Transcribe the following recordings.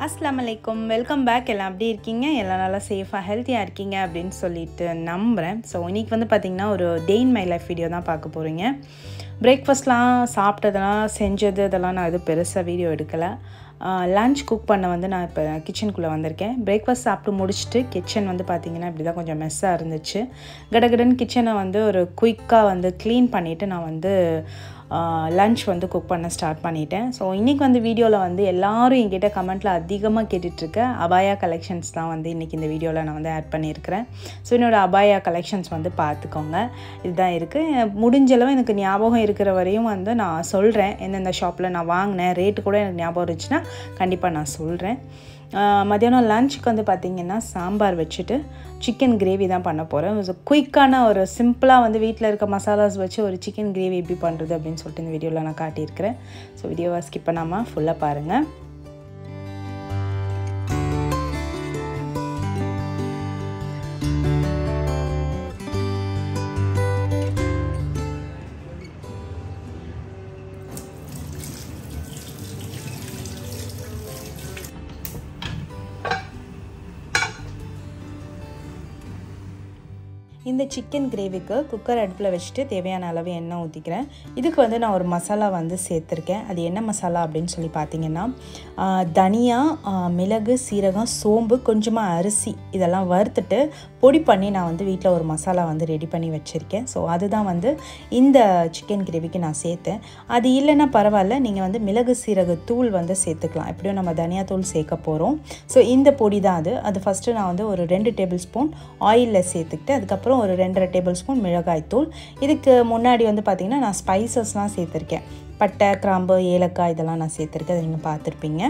அஸ்லாம் அலைக்கும் welcome back எல்லாம் எப்படி இருக்கீங்க எல்லாம் நல்லா சேஃபாக ஹெல்த்தியாக இருக்கீங்க அப்படின்னு சொல்லிட்டு நம்புகிறேன் ஸோ இன்றைக்கி வந்து பார்த்திங்கன்னா ஒரு day in my life video தான் பார்க்க போகிறீங்க பிரேக்ஃபாஸ்ட்லாம் சாப்பிட்டதெல்லாம் செஞ்சது இதெல்லாம் நான் எதுவும் பெருசாக வீடியோ எடுக்கலை லன்ச் குக் பண்ண வந்து நான் இப்போ கிச்சனுக்குள்ளே வந்திருக்கேன் பிரேக்ஃபாஸ்ட் சாப்பிட்டு முடிச்சுட்டு கிச்சன் வந்து பார்த்திங்கன்னா இப்படி தான் கொஞ்சம் மெஸ்ஸாக இருந்துச்சு கடகடன் கிச்சனை வந்து ஒரு குயிக்காக வந்து க்ளீன் பண்ணிவிட்டு நான் வந்து லன்ச் வந்து குக் பண்ண ஸ்டார்ட் பண்ணிட்டேன் ஸோ இன்றைக்கி வந்து வீடியோவில் வந்து எல்லோரும் என்கிட்ட கமெண்ட்டில் அதிகமாக கேட்டுட்ருக்க அபாயா கலெக்ஷன்ஸ் தான் வந்து இன்றைக்கி இந்த வீடியோவில் நான் வந்து ஆட் பண்ணியிருக்கிறேன் ஸோ என்னோடய அபாயா கலெக்ஷன்ஸ் வந்து பார்த்துக்கோங்க இதுதான் இருக்குது முடிஞ்சளவு எனக்கு ஞாபகம் இருக்கிற வரையும் வந்து நான் சொல்கிறேன் எந்தெந்த ஷாப்பில் நான் வாங்கினேன் ரேட்டு கூட எனக்கு ஞாபகம் இருந்துச்சுன்னா கண்டிப்பாக நான் சொல்கிறேன் மத்தியானம் லஞ்சுக்கு வந்து பார்த்திங்கன்னா சாம்பார் வச்சுட்டு சிக்கன் கிரேவி தான் பண்ண போகிறேன் குயிக்கான ஒரு சிம்பிளாக வந்து வீட்டில் இருக்க மசாலாஸ் வச்சு ஒரு சிக்கன் கிரேவி எப்படி பண்ணுறது அப்படின்னு சொல்லிட்டு இந்த வீடியோவில் நான் காட்டியிருக்கிறேன் ஸோ வீடியோவை ஸ்கிப் பண்ணாமல் ஃபுல்லாக பாருங்கள் இந்த சிக்கன் கிரேவிக்கு குக்கர் அடுப்பில் வச்சுட்டு தேவையான அளவு எண்ணெய் ஊற்றிக்கிறேன் இதுக்கு வந்து நான் ஒரு மசாலா வந்து சேர்த்துருக்கேன் அது என்ன மசாலா அப்படின்னு சொல்லி பார்த்தீங்கன்னா தனியா மிளகு சீரகம் சோம்பு கொஞ்சமாக அரிசி இதெல்லாம் வறுத்துட்டு பொடி பண்ணி நான் வந்து வீட்டில் ஒரு மசாலா வந்து ரெடி பண்ணி வச்சுருக்கேன் ஸோ அதுதான் வந்து இந்த சிக்கன் கிரேவிக்கு நான் சேர்த்தேன் அது இல்லைன்னா பரவாயில்ல நீங்கள் வந்து மிளகு சீரக தூள் வந்து சேர்த்துக்கலாம் எப்படியும் நம்ம தனியா தூள் சேர்க்க போகிறோம் ஸோ இந்த பொடி தான் அது அது ஃபஸ்ட்டு நான் வந்து ஒரு ரெண்டு டேபிள் ஸ்பூன் ஆயிலில் சேர்த்துக்கிட்டு அதுக்கப்புறம் அப்புறம் ஒரு ரெண்டரை டேபிள் ஸ்பூன் மிளகாய்த்தூள் இதுக்கு முன்னாடி வந்து பார்த்திங்கன்னா நான் ஸ்பைசஸ்லாம் சேர்த்துருக்கேன் பட்டை கிராம்பு ஏலக்காய் இதெல்லாம் நான் சேர்த்துருக்கேன் அதை நீங்கள் பார்த்துருப்பீங்க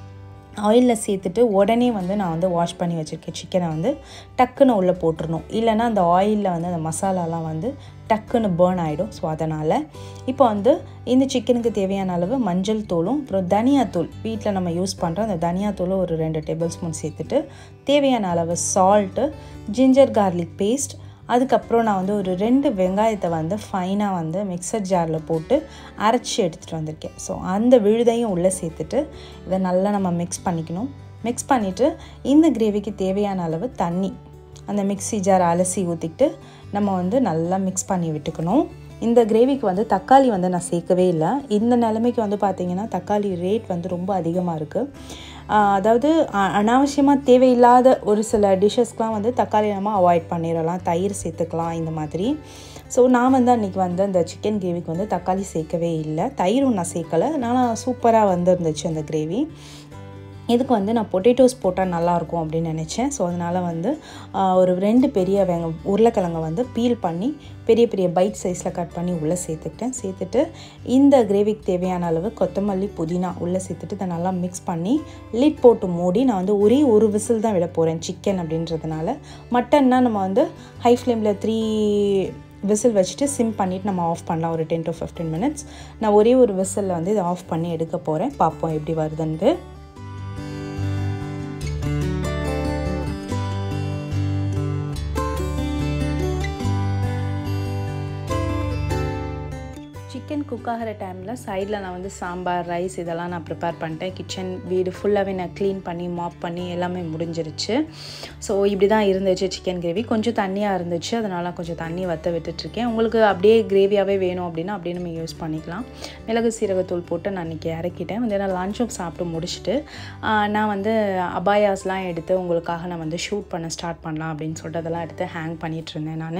ஆயிலில் சேர்த்துட்டு உடனே வந்து நான் வந்து வாஷ் பண்ணி வச்சுருக்கேன் சிக்கனை வந்து டக்குன்னு உள்ளே போட்டுருணும் இல்லைனா அந்த ஆயிலில் வந்து அந்த மசாலாலாம் வந்து டக்குன்னு பேர்ன் ஆகிடும் ஸோ அதனால் இப்போ வந்து இந்த சிக்கனுக்கு தேவையான அளவு மஞ்சள் தூளும் அப்புறம் தனியாத்தூள் வீட்டில் நம்ம யூஸ் பண்ணுற அந்த தனியாத்தூளும் ஒரு ரெண்டு டேபிள் ஸ்பூன் சேர்த்துட்டு தேவையான அளவு சால்ட்டு ஜிஞ்சர் கார்லிக் பேஸ்ட் அதுக்கப்புறம் நான் வந்து ஒரு ரெண்டு வெங்காயத்தை வந்து ஃபைனாக வந்து மிக்சர் ஜாரில் போட்டு அரைச்சி எடுத்துகிட்டு வந்திருக்கேன் ஸோ அந்த விழுதையும் உள்ளே சேர்த்துட்டு இதை நல்லா நம்ம மிக்ஸ் பண்ணிக்கணும் மிக்ஸ் பண்ணிவிட்டு இந்த கிரேவிக்கு தேவையான அளவு தண்ணி அந்த மிக்ஸி ஜார் அலசி ஊற்றிக்கிட்டு நம்ம வந்து நல்லா மிக்ஸ் பண்ணி விட்டுக்கணும் இந்த கிரேவிக்கு வந்து தக்காளி வந்து நான் சேர்க்கவே இல்லை இந்த நிலைமைக்கு வந்து பார்த்திங்கன்னா தக்காளி ரேட் வந்து ரொம்ப அதிகமாக இருக்குது அதாவது அனாவசியமாக தேவையில்லாத ஒரு சில டிஷ்ஷஸ்க்கெலாம் வந்து தக்காளி நம்ம அவாய்ட் பண்ணிடலாம் தயிர் சேர்த்துக்கலாம் இந்த மாதிரி ஸோ நான் வந்து அன்றைக்கி வந்து அந்த சிக்கன் கிரேவிக்கு வந்து தக்காளி சேர்க்கவே இல்லை தயிரும் நான் சேர்க்கலை ஆனால் சூப்பராக வந்துருந்துச்சு அந்த கிரேவி இதுக்கு வந்து நான் பொட்டேட்டோஸ் போட்டால் நல்லாயிருக்கும் அப்படின்னு நினச்சேன் ஸோ அதனால் வந்து ஒரு ரெண்டு பெரிய வெங்க உருளைக்கிழங்கை வந்து பீல் பண்ணி பெரிய பெரிய பைட் சைஸில் கட் பண்ணி உள்ளே சேர்த்துக்கிட்டேன் சேர்த்துட்டு இந்த கிரேவிக்கு தேவையான அளவு கொத்தமல்லி புதினா உள்ளே சேர்த்துட்டு இதை நல்லா மிக்ஸ் பண்ணி லிட் போட்டு மூடி நான் வந்து ஒரே ஒரு விசில் தான் விட போகிறேன் சிக்கன் அப்படின்றதுனால மட்டன்னா நம்ம வந்து ஹை ஃப்ளேமில் த்ரீ விசில் வச்சுட்டு சிம் பண்ணிவிட்டு நம்ம ஆஃப் பண்ணலாம் ஒரு டென் டு ஃபிஃப்டீன் மினிட்ஸ் நான் ஒரே ஒரு விசிலில் வந்து இதை ஆஃப் பண்ணி எடுக்க போகிறேன் பார்ப்போம் எப்படி வருதுன்ட்டு சிக்கன் குக் ஆகிற டைமில் சைடில் நான் வந்து சாம்பார் ரைஸ் இதெல்லாம் நான் ப்ரிப்பேர் பண்ணிட்டேன் கிச்சன் வீடு ஃபுல்லாகவே நான் க்ளீன் பண்ணி மாப் பண்ணி எல்லாமே முடிஞ்சிருச்சு ஸோ இப்படி தான் இருந்துச்சு சிக்கன் கிரேவி கொஞ்சம் தண்ணியாக இருந்துச்சு அதனால் கொஞ்சம் தண்ணி வற்ற விட்டுட்ருக்கேன் உங்களுக்கு அப்படியே கிரேவியாகவே வேணும் அப்படின்னா அப்படியே நம்ம யூஸ் பண்ணிக்கலாம் மிளகு சீரகத்தூள் போட்டு நான் இன்றைக்கி இறக்கிட்டேன் வந்து நான் லஞ்சும் சாப்பிட்டு முடிச்சுட்டு நான் வந்து அபாயாஸ்லாம் எடுத்து உங்களுக்காக நான் வந்து ஷூட் பண்ண ஸ்டார்ட் பண்ணலாம் அப்படின்னு சொல்லிட்டு அதெல்லாம் எடுத்து ஹேங் பண்ணிகிட்டு இருந்தேன் நான்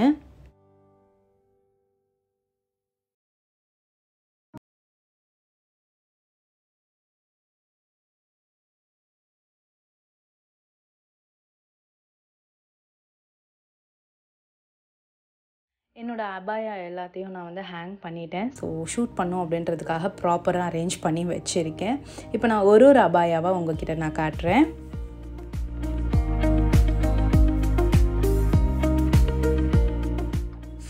என்னோடய அபாயா எல்லாத்தையும் நான் வந்து ஹேங் பண்ணிட்டேன் ஸோ ஷூட் பண்ணும் அப்படின்றதுக்காக ப்ராப்பராக அரேஞ்ச் பண்ணி வச்சுருக்கேன் இப்போ நான் ஒரு ஒரு அபாயாவாக உங்ககிட்ட நான் காட்டுறேன்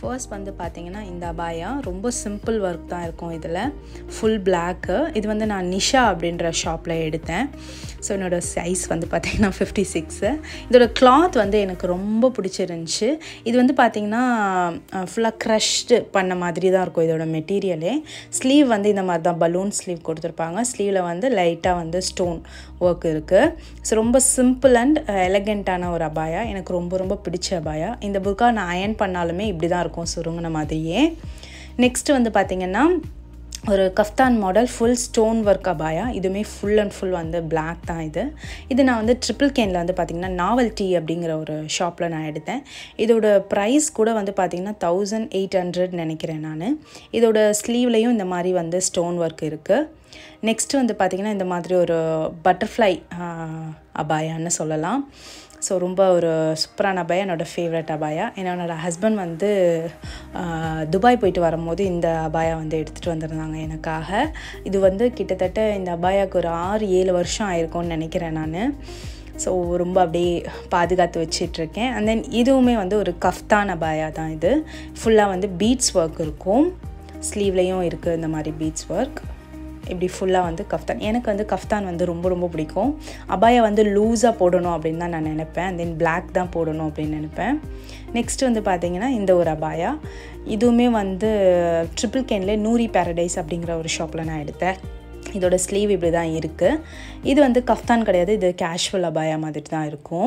ஃபர்ஸ்ட் வந்து பார்த்தீங்கன்னா இந்த அபாயா ரொம்ப சிம்பிள் ஒர்க் தான் இருக்கும் இதில் ஃபுல் பிளாக்கு இது வந்து நான் நிஷா அப்படின்ற ஷாப்பில் எடுத்தேன் ஸோ என்னோடய சைஸ் வந்து பார்த்திங்கன்னா ஃபிஃப்டி சிக்ஸு இதோட கிளாத் வந்து எனக்கு ரொம்ப பிடிச்சிருந்துச்சி இது வந்து பார்த்திங்கன்னா ஃபுல்லாக க்ரஷ்டு பண்ண மாதிரி தான் இருக்கும் இதோட மெட்டீரியலே ஸ்லீவ் வந்து இந்த மாதிரி தான் பலூன் ஸ்லீவ் கொடுத்துருப்பாங்க ஸ்லீவில் வந்து லைட்டாக வந்து ஸ்டோன் ஒர்க் இருக்குது ஸோ ரொம்ப சிம்பிள் அண்ட் எலகெண்ட்டான ஒரு அபாயா எனக்கு ரொம்ப ரொம்ப பிடிச்ச அபாயா இந்த புர்கா நான் அயன் பண்ணாலுமே இப்படி தான் இருக்கும் சுருங்கின மாதிரியே நெக்ஸ்ட்டு வந்து பார்த்திங்கன்னா ஒரு கஃப்தான் மாடல் ஃபுல் ஸ்டோன் ஒர்க் அபாயா இதுவுமே ஃபுல் அண்ட் ஃபுல் வந்து பிளாக் தான் இது இது நான் வந்து ட்ரிபிள் கேனில் வந்து பார்த்திங்கன்னா நாவல்டி அப்படிங்கிற ஒரு ஷாப்பில் நான் எடுத்தேன் இதோட ப்ரைஸ் கூட வந்து பார்த்திங்கன்னா தௌசண்ட் எயிட் ஹண்ட்ரட் நினைக்கிறேன் நான் இதோட ஸ்லீவ்லேயும் இந்த மாதிரி வந்து ஸ்டோன் ஒர்க் இருக்குது நெக்ஸ்ட்டு வந்து பார்த்திங்கன்னா இந்த மாதிரி ஒரு பட்டர்ஃப்ளை அபாயான்னு சொல்லலாம் ஸோ ரொம்ப ஒரு சூப்பரான அபாயா என்னோடய ஃபேவரட் அபாயா என்னோடய ஹஸ்பண்ட் வந்து துபாய் போயிட்டு வரும்போது இந்த அபாயா வந்து எடுத்துகிட்டு வந்திருந்தாங்க எனக்காக இது வந்து கிட்டத்தட்ட இந்த அபாயாவுக்கு ஒரு ஆறு ஏழு வருஷம் ஆயிருக்கும்னு நினைக்கிறேன் நான் ஸோ ரொம்ப அப்படியே பாதுகாத்து வச்சிட்ருக்கேன் அண்ட் தென் இதுவுமே வந்து ஒரு கஃப்தான் அபாயா தான் இது ஃபுல்லாக வந்து பீட்ஸ் ஒர்க் இருக்கும் ஸ்லீவ்லேயும் இருக்குது இந்த மாதிரி பீட்ஸ் ஒர்க் இப்படி ஃபுல்லாக வந்து கஃப்தான் எனக்கு வந்து கஃப்தான் வந்து ரொம்ப ரொம்ப பிடிக்கும் அபாயா வந்து லூஸாக போடணும் அப்படின்னு தான் நான் நினைப்பேன் தென் பிளாக் தான் போடணும் அப்படின்னு நினைப்பேன் நெக்ஸ்ட் வந்து பார்த்திங்கன்னா இந்த ஒரு அபாயா இதுவுமே வந்து ட்ரிபிள் கேனில் நூரி பேரடைஸ் அப்படிங்கிற ஒரு ஷாப்பில் நான் எடுத்தேன் இதோட ஸ்லீவ் இப்படி தான் இருக்குது இது வந்து கஃப்தான் கிடையாது இது கேஷுவல் அபாயா மாதிரி தான் இருக்கும்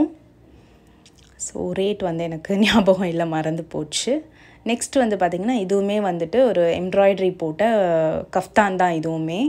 ஸோ ரேட் வந்து எனக்கு ஞாபகம் இல்லை மறந்து போச்சு நெக்ஸ்ட் வந்து பார்த்திங்கன்னா இதுவுமே வந்துட்டு ஒரு எம்ப்ராய்டரி போட்ட கஃப்தான் தான் இதுவுமே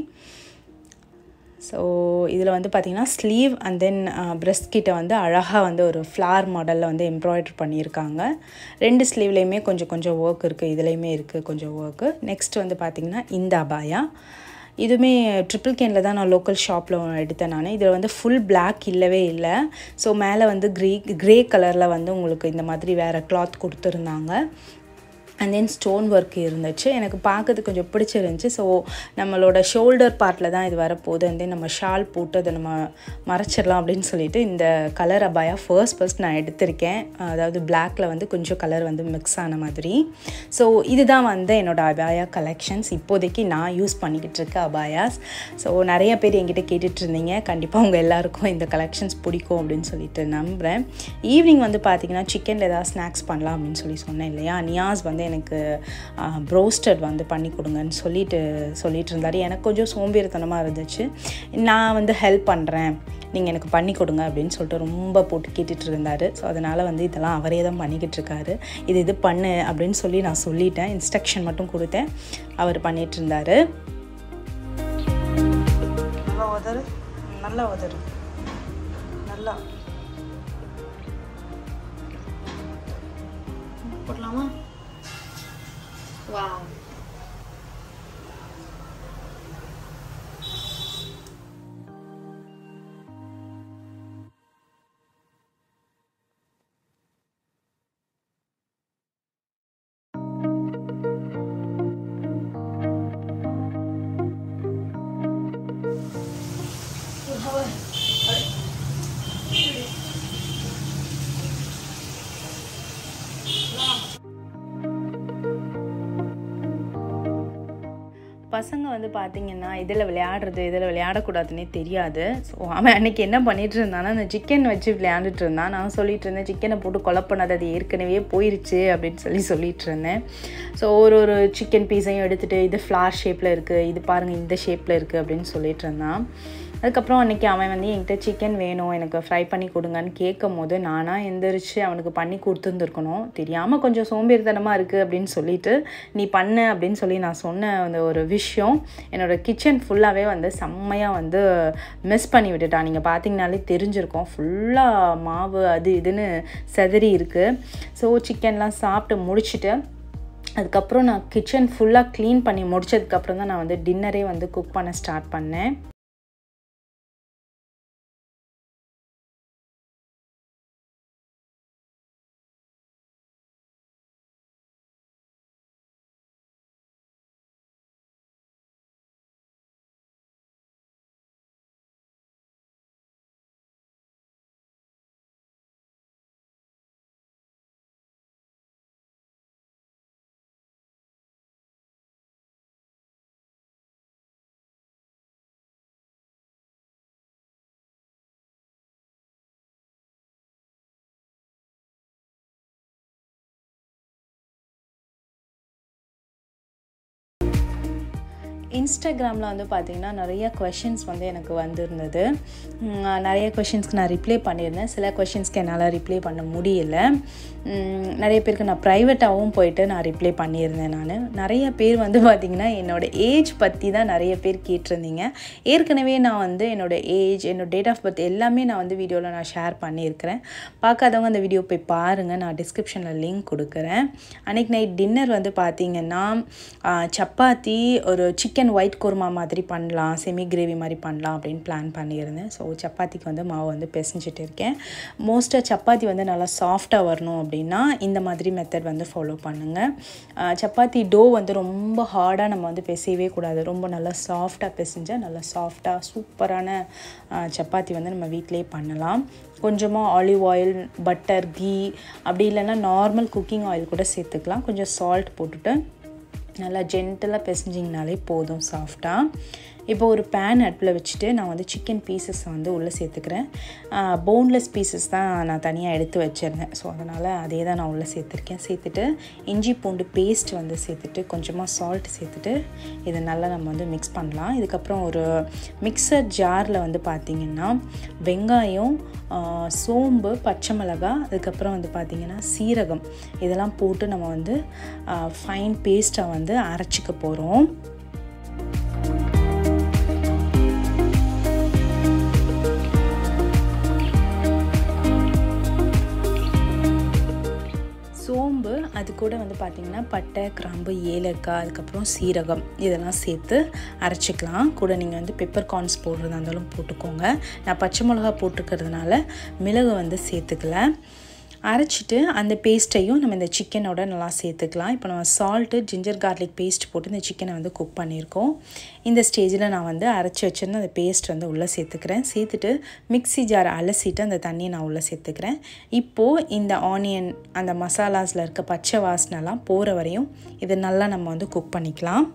ஸோ இதில் வந்து பார்த்திங்கன்னா ஸ்லீவ் அண்ட் தென் ப்ரெஸ்ட் கிட்ட வந்து அழகாக வந்து ஒரு ஃப்ளார் மாடலில் வந்து எம்ப்ராய்டர் பண்ணியிருக்காங்க ரெண்டு ஸ்லீவ்லேயுமே கொஞ்சம் கொஞ்சம் ஒர்க் இருக்குது இதுலேயுமே இருக்குது கொஞ்சம் ஒர்க்கு நெக்ஸ்ட் வந்து பார்த்திங்கன்னா இந்த அபாயா இதுவுமே ட்ரிபிள் கேனில் தான் நான் லோக்கல் ஷாப்பில் எடுத்தேன் நான் இதில் வந்து ஃபுல் பிளாக் இல்லவே இல்லை ஸோ மேலே வந்து க்ரீ க்ரே கலரில் வந்து உங்களுக்கு இந்த மாதிரி வேறு கிளாத் கொடுத்துருந்தாங்க அண்ட் தென் ஸ்டோன் ஒர்க் இருந்துச்சு எனக்கு பார்க்கறது கொஞ்சம் பிடிச்சிருந்துச்சி ஸோ நம்மளோட ஷோல்டர் பார்ட்டில் தான் இது வரப்போகுது அண்ட் தென் நம்ம ஷால் போட்டு அதை நம்ம மறைச்சிடலாம் அப்படின்னு சொல்லிட்டு இந்த கலர் அபாயா ஃபர்ஸ்ட் ஃபர்ஸ்ட் நான் எடுத்திருக்கேன் அதாவது பிளாக்கில் வந்து கொஞ்சம் கலர் வந்து மிக்ஸ் ஆன மாதிரி ஸோ இதுதான் வந்து என்னோடய அபாயா கலெக்ஷன்ஸ் இப்போதைக்கு நான் யூஸ் பண்ணிக்கிட்டு இருக்க அபாயாஸ் ஸோ நிறைய பேர் என்கிட்ட கேட்டுட்டு இருந்தீங்க கண்டிப்பாக உங்கள் எல்லாருக்கும் இந்த கலெக்ஷன்ஸ் பிடிக்கும் அப்படின்னு சொல்லிட்டு நம்புகிறேன் ஈவினிங் வந்து பார்த்திங்கன்னா சிக்கனில் ஏதாவது ஸ்நாக்ஸ் பண்ணலாம் அப்படின்னு சொல்லி சொன்னேன் இல்லையா நியாஸ் வந்து எனக்கு ப்ரோஸ்டட் வந்து பண்ணி கொடுங்கன்னு சொல்லிட்டு சொல்லிட்டு இருந்தார் எனக்கு கொஞ்சம் சோம்பேறித்தனமாக இருந்துச்சு நான் வந்து ஹெல்ப் பண்ணுறேன் நீங்கள் எனக்கு பண்ணி கொடுங்க அப்படின்னு சொல்லிட்டு ரொம்ப போட்டு கேட்டுட்டு இருந்தார் ஸோ அதனால் வந்து இதெல்லாம் அவரே தான் பண்ணிக்கிட்டு இருக்காரு இது இது பண்ணு அப்படின்னு சொல்லி நான் சொல்லிட்டேன் இன்ஸ்ட்ரக்ஷன் மட்டும் கொடுத்தேன் அவர் பண்ணிகிட்டு இருந்தார் நல்லா உதறு நல்லா உதறு நல்லா போடலாமா Wow. பசங்க வந்து பார்த்திங்கன்னா இதில் விளையாடுறது இதில் விளையாடக்கூடாதுன்னே தெரியாது ஸோ அவன் அன்றைக்கி என்ன பண்ணிகிட்டு இருந்தானா அந்த சிக்கன் வச்சு விளையாண்டுட்டு இருந்தான் நான் சொல்லிட்டு இருந்தேன் சிக்கனை போட்டு கொலை பண்ணாது அது ஏற்கனவே போயிருச்சு அப்படின்னு சொல்லி சொல்லிட்டு இருந்தேன் ஸோ ஒரு ஒரு சிக்கன் பீஸையும் எடுத்துகிட்டு இது ஃப்ளார் ஷேப்பில் இருக்குது இது பாருங்கள் இந்த ஷேப்பில் இருக்குது அப்படின்னு சொல்லிட்டு இருந்தான் அதுக்கப்புறம் அன்றைக்கி அவன் வந்து என்கிட்ட சிக்கன் வேணும் எனக்கு ஃப்ரை பண்ணி கொடுங்கன்னு கேட்கும் போது நானாக எந்திரிச்சு அவனுக்கு பண்ணி கொடுத்துருந்துருக்கணும் தெரியாமல் கொஞ்சம் சோம்பேறித்தனமாக இருக்குது அப்படின்னு சொல்லிட்டு நீ பண்ணு அப்படின்னு சொல்லி நான் சொன்ன அந்த ஒரு விஷயம் என்னோடய கிச்சன் ஃபுல்லாகவே வந்து செம்மையாக வந்து மிஸ் பண்ணி விட்டுட்டான் நீங்கள் பார்த்தீங்கனாலே தெரிஞ்சிருக்கோம் ஃபுல்லாக மாவு அது இதுன்னு செதறி இருக்குது ஸோ சிக்கன்லாம் சாப்பிட்டு முடிச்சுட்டு அதுக்கப்புறம் நான் கிச்சன் ஃபுல்லாக க்ளீன் பண்ணி முடிச்சதுக்கப்புறம் தான் நான் வந்து டின்னரே வந்து குக் பண்ண ஸ்டார்ட் பண்ணேன் இன்ஸ்டாகிராமில் வந்து பார்த்திங்கன்னா நிறைய கொஷின்ஸ் வந்து எனக்கு வந்திருந்தது உம், நிறைய கொஷின்ஸ்க்கு நான் ரிப்ளை பண்ணியிருந்தேன் சில கொஷின்ஸ்க்கு என்னால் ரிப்ளை பண்ண முடியல உம், நிறைய பேருக்கு நான் ப்ரைவேட்டாகவும் போயிட்டு நான் ரிப்ளை பண்ணியிருந்தேன் நான் நிறைய பேர் வந்து பார்த்திங்கன்னா என்னோடய ஏஜ் பற்றி தான் நிறைய பேர் கேட்டிருந்தீங்க ஏற்கனவே நான் வந்து என்னோடய ஏஜ் என்னோட டேட் ஆஃப் பர்த் எல்லாமே நான் வந்து வீடியோவில் நான் ஷேர் பண்ணியிருக்கிறேன் பார்க்காதவங்க அந்த வீடியோ போய் பாருங்கள் நான் டிஸ்கிரிப்ஷனில் லிங்க் கொடுக்குறேன் அன்றைக்கி நைட் டின்னர் வந்து பார்த்திங்கன்னா ஆ, சப்பாத்தி ஒரு சிக்கன் ஒயிட் குருமா மாதிரி பண்ணலாம் செமி கிரேவி மாதிரி பண்ணலாம் அப்படின்னு பிளான் பண்ணியிருந்தேன் ஸோ சப்பாத்திக்கு வந்து மாவு வந்து பிசைஞ்சிட்டு இருக்கேன் மோஸ்ட்டாக சப்பாத்தி வந்து நல்லா சாஃப்டாக வரணும் அப்படின்னா இந்த மாதிரி மெத்தட் வந்து ஃபாலோ பண்ணுங்கள் ஆ, சப்பாத்தி டோ வந்து ரொம்ப ஹார்டாக நம்ம வந்து பிசையவே கூடாது ரொம்ப நல்லா சாஃப்டாக பிசைஞ்சால் நல்லா சாஃப்டாக சூப்பரான ஆ, சப்பாத்தி வந்து நம்ம வீட்டிலேயே பண்ணலாம் கொஞ்சமாக ஆலிவ் ஆயில் பட்டர் கீ அப்படி இல்லைன்னா நார்மல் குக்கிங் ஆயில் கூட சேர்த்துக்கலாம் கொஞ்சம் சால்ட் போட்டுட்டு நல்லா ஜென்டலாக பிசைஞ்சிங்கனாலே போதும் சாஃப்டாக இப்போ ஒரு பேன் அடுப்பில் வச்சுட்டு நான் வந்து சிக்கன் பீசஸ் வந்து உள்ளே சேர்த்துக்கிறேன் போன்லெஸ் பீசஸ் தான் நான் தனியாக எடுத்து வச்சுருந்தேன் ஸோ அதனால் அதே தான் நான் உள்ளே சேர்த்துருக்கேன் சேர்த்துட்டு இஞ்சி பூண்டு பேஸ்ட் வந்து சேர்த்துட்டு கொஞ்சமாக சால்ட் சேர்த்துட்டு இதை நல்லா நம்ம வந்து மிக்ஸ் பண்ணலாம் இதுக்கப்புறம் ஒரு மிக்சர் ஜாரில் வந்து பார்த்திங்கன்னா வெங்காயம் ஆ, சோம்பு பச்சை மிளகாய் அதுக்கப்புறம் வந்து பார்த்திங்கன்னா சீரகம் இதெல்லாம் போட்டு நம்ம வந்து ஃபைன் பேஸ்ட்டாக வந்து அரைச்சிக்க போகிறோம் சோம்பு அது கூட வந்து பார்த்திங்கன்னா பட்டை கிராம்பு ஏலக்காய் அதுக்கப்புறம் சீரகம் இதெல்லாம் சேர்த்து அரைச்சிக்கலாம் கூட நீங்கள் வந்து பெப்பர் கார்ன்ஸ் போடுறதா இருந்தாலும் போட்டுக்கோங்க நான் பச்சை மிளகா போட்டுக்கிறதுனால மிளகு வந்து சேர்த்துக்கல அரைச்சிட்டு அந்த பேஸ்ட்டையும் நம்ம இந்த சிக்கனோட நல்லா சேர்த்துக்கலாம் இப்போ நம்ம சால்ட்டு ஜிஞ்சர் கார்லிக் பேஸ்ட் போட்டு இந்த சிக்கனை வந்து குக் பண்ணியிருக்கோம் இந்த ஸ்டேஜில் நான் வந்து அரைச்சி வச்சிருந்த அந்த பேஸ்ட் வந்து உள்ளே சேர்த்துக்கிறேன் சேர்த்துட்டு மிக்ஸி ஜாரை அலசிட்டு அந்த தண்ணியை நான் உள்ளே சேர்த்துக்கிறேன் இப்போது இந்த ஆனியன் அந்த மசாலாஸில் இருக்க பச்சை வாசனைலாம் போகிற வரையும் இதை நல்லா நம்ம வந்து குக் பண்ணிக்கலாம்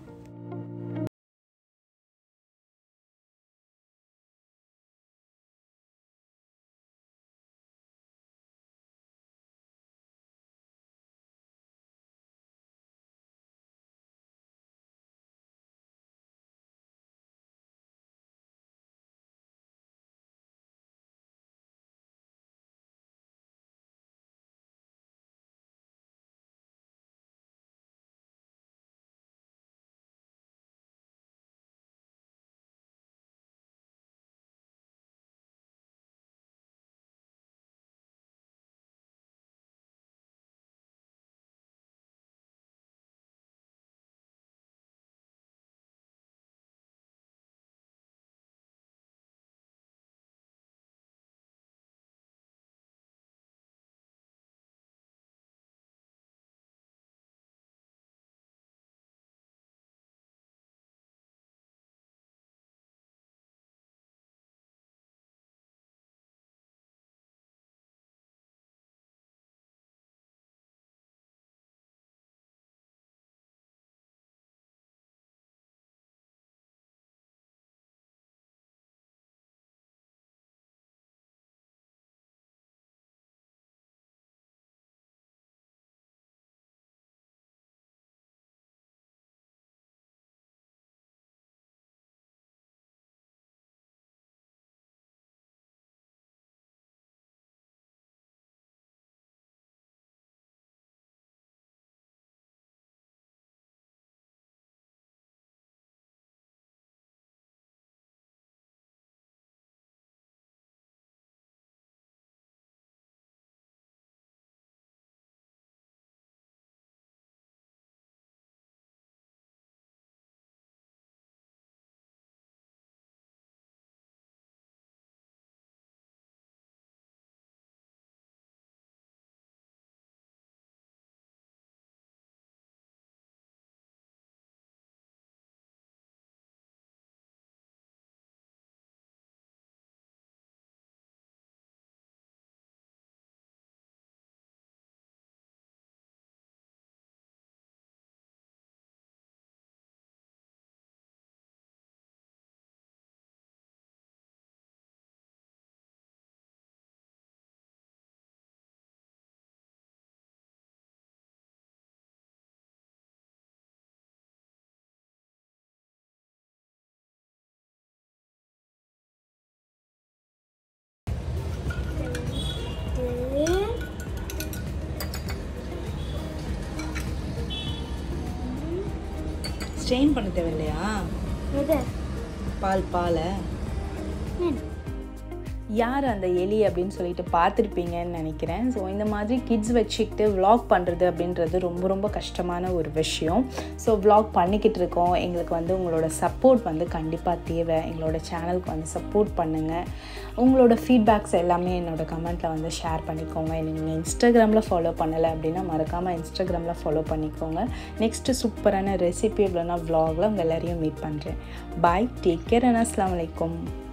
ஸ்ட்ரெயின் பண்ண தேவையில்லையா எது பால் பாலை ம். யார் அந்த எலி அப்படின்னு சொல்லிட்டு பார்த்துருப்பீங்கன்னு நினைக்கிறேன் ஸோ இந்த மாதிரி கிட்ஸ் வச்சுக்கிட்டு vlog பண்ணுறது அப்படின்றது ரொம்ப ரொம்ப கஷ்டமான ஒரு விஷயம் ஸோ vlog பண்ணிக்கிட்டு இருக்கோம் எங்களுக்கு வந்து உங்களோட சப்போர்ட் வந்து கண்டிப்பாக தேவை எங்களோட சேனலுக்கு வந்து சப்போர்ட் பண்ணுங்கள் உங்களோட ஃபீட்பேக்ஸ் எல்லாமே என்னோட கமெண்ட்டில் வந்து ஷேர் பண்ணிக்கோங்க நீங்கள் இன்ஸ்டாகிராமில் ஃபாலோ பண்ணலை அப்படின்னா மறக்காமல் இன்ஸ்டாகிராமில் ஃபாலோ பண்ணிக்கோங்க நெக்ஸ்ட்டு சூப்பரான ரெசிபி இல்லைனா vlogல உங்கள் எல்லாரையும் மீட் பண்ணுறேன் பாய் டேக் கேர் அண்ட் அஸ்லாம் வலைக்கம்